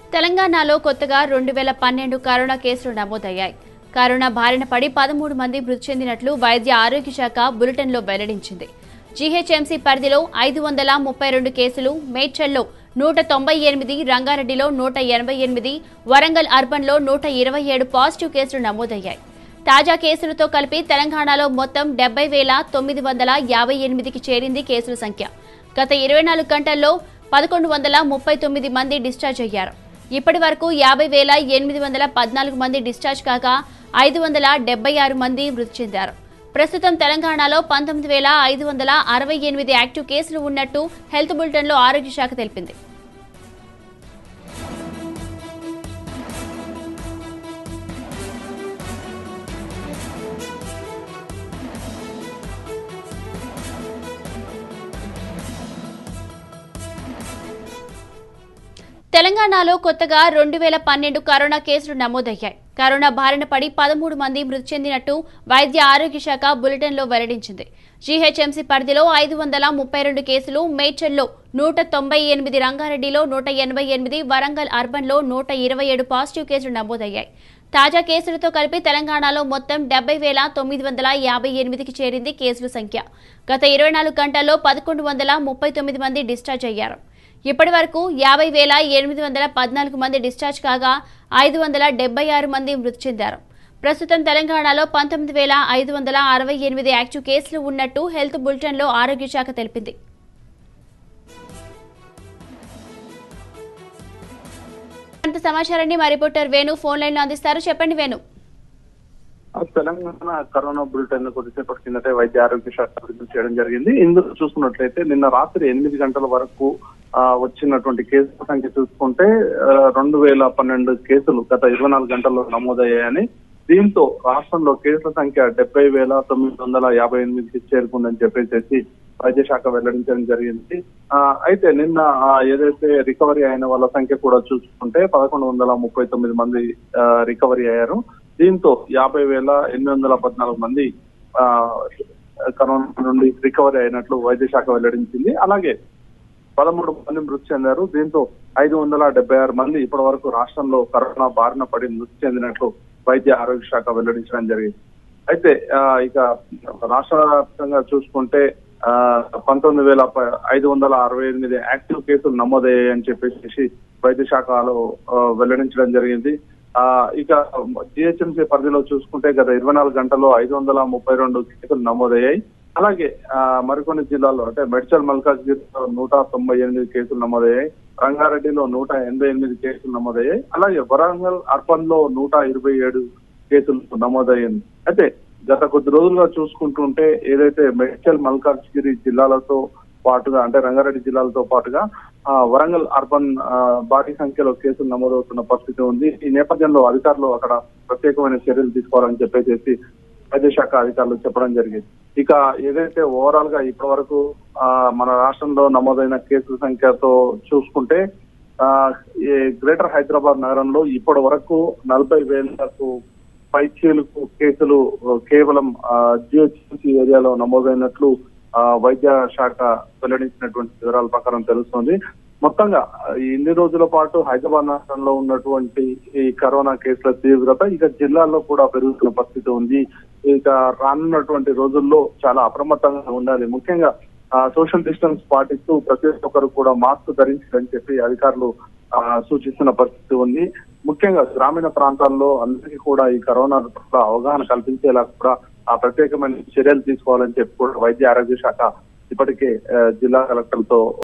తెలంగాణలో కొత్తగా రెండు వేల పన్నెండు కరోనా కేసులు నమోదయ్యాయి కరోనా బారిన పడి పదమూడు మంది మృతి చెందినట్లు వైద్య ఆరోగ్య శాఖ బులెటిన్లో వెల్లడించింది జీహెచ్ఎంసీ పరిధిలో ఐదు వందల ముప్పై రెండు కేసులు మేడ్చల్లో నూట తొంభై ఎనిమిది రంగారెడ్డిలో నూట ఎనభై ఎనిమిది వరంగల్ అర్బన్లో నూట ఇరవై ఏడు పాజిటివ్ కేసులు నమోదయ్యాయి తాజా కేసులతో కలిపి తెలంగాణలో మొత్తం డెబ్బై వేల తొమ్మిది వందల యాభై ఎనిమిదికి చేరింది కేసుల సంఖ్య గత ఇరవై నాలుగు గంటల్లో పదకొండు వందల ముప్పై తొమ్మిది మంది డిశ్చార్జ్ అయ్యారు ఇప్పటి వరకు యాభై వేల ఎనిమిది వందల పద్నాలుగు మంది డిశ్చార్జ్ కాగా ఐదు వందల డెబ్బై ఆరు మంది మృతి చెందారు ప్రస్తుతం తెలంగాణలో పంతొమ్మిది వేల ఐదు వందల అరవై ఎనిమిది యాక్టివ్ కేసులు ఉన్నట్టు హెల్త్ బులెటిన్లో ఆరోగ్య శాఖ తెలిపింది తెలంగాణలో కొత్తగా రెండు వేల పన్నెండు కరోనా కేసులు నమోదయ్యాయి కరోనా బారిన పడి పదమూడు మంది మృతి చెందినట్టు వైద్య ఆరోగ్య శాఖ బులెటిన్లో వెల్లడించింది జీహెచ్ఎంసీ పరిధిలో ఐదు వందల ముప్పై రెండు కేసులు మేడ్చల్లో నూట తొంభై ఎనిమిది రంగారెడ్డిలో నూట ఎనభై ఎనిమిది వరంగల్ అర్బన్లో నూట ఇరవై ఏడు పాజిటివ్ కేసులు నమోదయ్యాయి తాజా కేసులతో కలిపి తెలంగాణలో మొత్తం డెబ్బై వేల తొమ్మిది వందల యాభై ఎనిమిదికి చేరింది కేసుల సంఖ్య గత ఇరవై నాలుగు గంటల్లో పదకొండు వందల ముప్పై తొమ్మిది మంది డిశ్చార్జ్ అయ్యారు ఇప్పటి వరకు యాభై వేల ఎనిమిది వందల పద్నాలుగు మంది డిశ్చార్జ్ కాగా ఐదు వందల డెబ్బై ఆరు మంది మృతి చెందారు ప్రస్తుతం తెలంగాణలో పంతొమ్మిది వేల ఐదు వందల అరవై ఎనిమిది యాక్టివ్ కేసులు ఉన్నట్టు హెల్త్ బులెటిన్లో ఆరోగ్య శాఖ తెలిపింది అంత సమాచారాన్ని మా రిపోర్టర్ వేణు ఫోన్ లైన్లో అందిస్తారు చెప్పండి వేణు తెలంగాణ కరోనా బులెటిన్ కొద్దిసేపటి కిందటే వైద్య ఆరోగ్య శాఖ విడుదల చేయడం జరిగింది ఇందులో చూసుకున్నట్లయితే నిన్న రాత్రి ఎనిమిది గంటల వరకు ఆ, వచ్చినటువంటి కేసుల సంఖ్య చూసుకుంటే ఆ, రెండు వేల పన్నెండు కేసులు గత ఇరవై నాలుగు గంటల్లో నమోదయ్యాయని దీంతో రాష్ట్రంలో కేసుల సంఖ్య డెబ్బై వేల తొమ్మిది వందల యాభై ఎనిమిదికి చేరుకుందని చెప్పేసి వైద్య శాఖ వెల్లడించడం జరిగింది ఆ, అయితే నిన్న ఆ, ఏదైతే రికవరీ అయిన వాళ్ళ సంఖ్య కూడా చూసుకుంటే పదకొండు వందల ముప్పై తొమ్మిది మంది ఆ, రికవరీ అయ్యారు దీంతో యాభై వేల ఎనిమిది వందల పద్నాలుగు మంది ఆ, కరోనా నుండి రికవరీ అయినట్లు వైద్య శాఖ వెల్లడించింది అలాగే పదమూడు మంది మృతి చెందారు దీంతో ఐదు వందల డెబ్బై ఆరు మంది ఇప్పటి వరకు రాష్ట్రంలో కరోనా బారిన పడి మృతి చెందినట్లు వైద్య ఆరోగ్య శాఖ వెల్లడించడం జరిగింది అయితే ఆ, ఇక రాష్ట్ర వ్యాప్తంగా చూసుకుంటే ఆ, పంతొమ్మిది వేల ప- ఐదు వందల అరవై ఎనిమిది యాక్టివ్ కేసులు నమోదయ్యాయని చెప్పేసి వైద్య శాఖలో ఆ, వెల్లడించడం జరిగింది ఆ ఇక జిహెచ్ఎంసీ పరిధిలో చూసుకుంటే గత ఇరవై నాలుగు గంటల్లో ఐదు వందల ముప్పై రెండు కేసులు నమోదయ్యాయి అలాగే ఆ, మరికొన్ని జిల్లాల్లో అంటే మెడ్చల్ మల్కాజ్గిరిలో నూట తొంభై ఎనిమిది కేసులు నమోదయ్యాయి రంగారెడ్డిలో నూట ఎనభై ఎనిమిది కేసులు నమోదయ్యాయి అలాగే వరంగల్ అర్బన్ లో నూట ఇరవై ఏడు కేసులు నమోదయ్యింది అయితే గత కొద్ది రోజులుగా చూసుకుంటుంటే ఏదైతే మెడ్చల్ మల్కాజ్గిరి జిల్లాలతో పాటుగా అంటే రంగారెడ్డి జిల్లాలతో పాటుగా ఆ, వరంగల్ అర్బన్ ఆ, భారీ సంఖ్యలో కేసులు నమోదవుతున్న పరిస్థితి ఉంది ఈ నేపథ్యంలో అధికారులు అక్కడ ప్రత్యేకమైన చర్యలు తీసుకోవాలని చెప్పేసి వైద్య శాఖ అధికారులు చెప్పడం జరిగింది ఇక ఏదైతే ఓవరాల్ గా ఇప్పటి వరకు ఆ, మన రాష్ట్రంలో నమోదైన కేసుల సంఖ్యతో చూసుకుంటే ఆ, ఈ గ్రేటర్ హైదరాబాద్ నగరంలో ఇప్పటి వరకు నలభై వేలకు పైచీలకు కేసులు ఆ, కేవలం జిహెచ్ఎంసీ ఏరియాలో నమోదైనట్లు ఆ, వైద్య శాఖ వెల్లడించినటువంటి వివరాల ప్రకారం తెలుస్తోంది మొత్తంగా ఆ, ఈ ఇన్ని రోజుల పాటు హైదరాబాద్ నగరంలో ఉన్నటువంటి ఈ కరోనా కేసుల తీవ్రత ఇక జిల్లాల్లో కూడా పెరుగుతున్న పరిస్థితి ఉంది ఇక రానున్నటువంటి రోజుల్లో చాలా అప్రమత్తంగా ఉండాలి ముఖ్యంగా సోషల్ డిస్టెన్స్ పాటిస్తూ ప్రతి ఒక్కరు కూడా మాస్క్ ధరించాలని చెప్పి అధికారులు ఆ, సూచిస్తున్న పరిస్థితి ఉంది ముఖ్యంగా గ్రామీణ ప్రాంతాల్లో అందరికీ కూడా ఈ కరోనా పట్ల అవగాహన కల్పించేలా కూడా ఆ ప్రత్యేకమైన చర్యలు తీసుకోవాలని చెప్పి కూడా వైద్య ఆరోగ్య శాఖ ఇప్పటికే ఆ, జిల్లా కలెక్టర్లతో